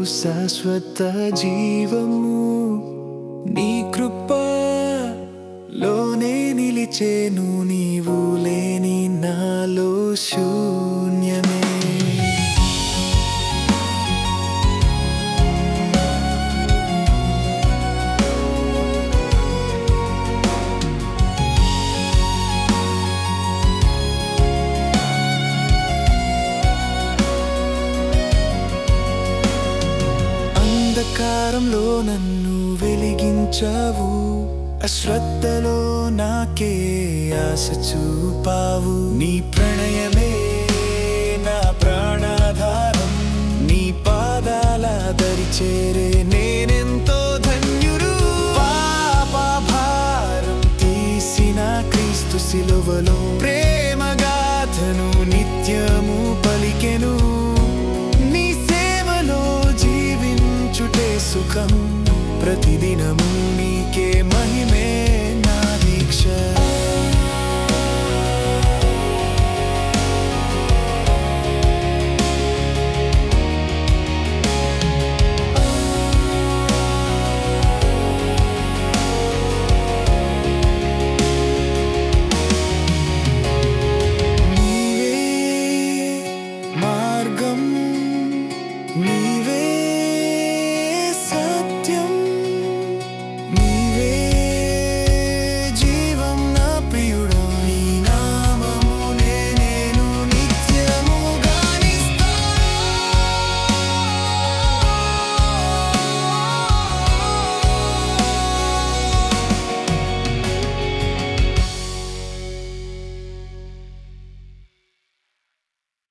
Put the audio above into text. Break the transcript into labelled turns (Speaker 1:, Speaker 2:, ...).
Speaker 1: శాశ్వత జీవము నీ కృపలోనే నిలిచేను నీవు లేని నాలో శూన్యమే అంధకారంలో నన్ను వెలిగించావు అశ్రద్ధలో నాకే ఆశ చూపావు నీ ప్రణయమే నా ప్రాణాధారం నీ పాదాల దరి చేరే నేనెంతో ధన్యుడు పాప భారం తీసిన క్రీస్తు సిలువలో ప్రేమగాథను నిత్యము పలికెను నీ సేవలో జీవించుటే సుఖం ప్రతిదినము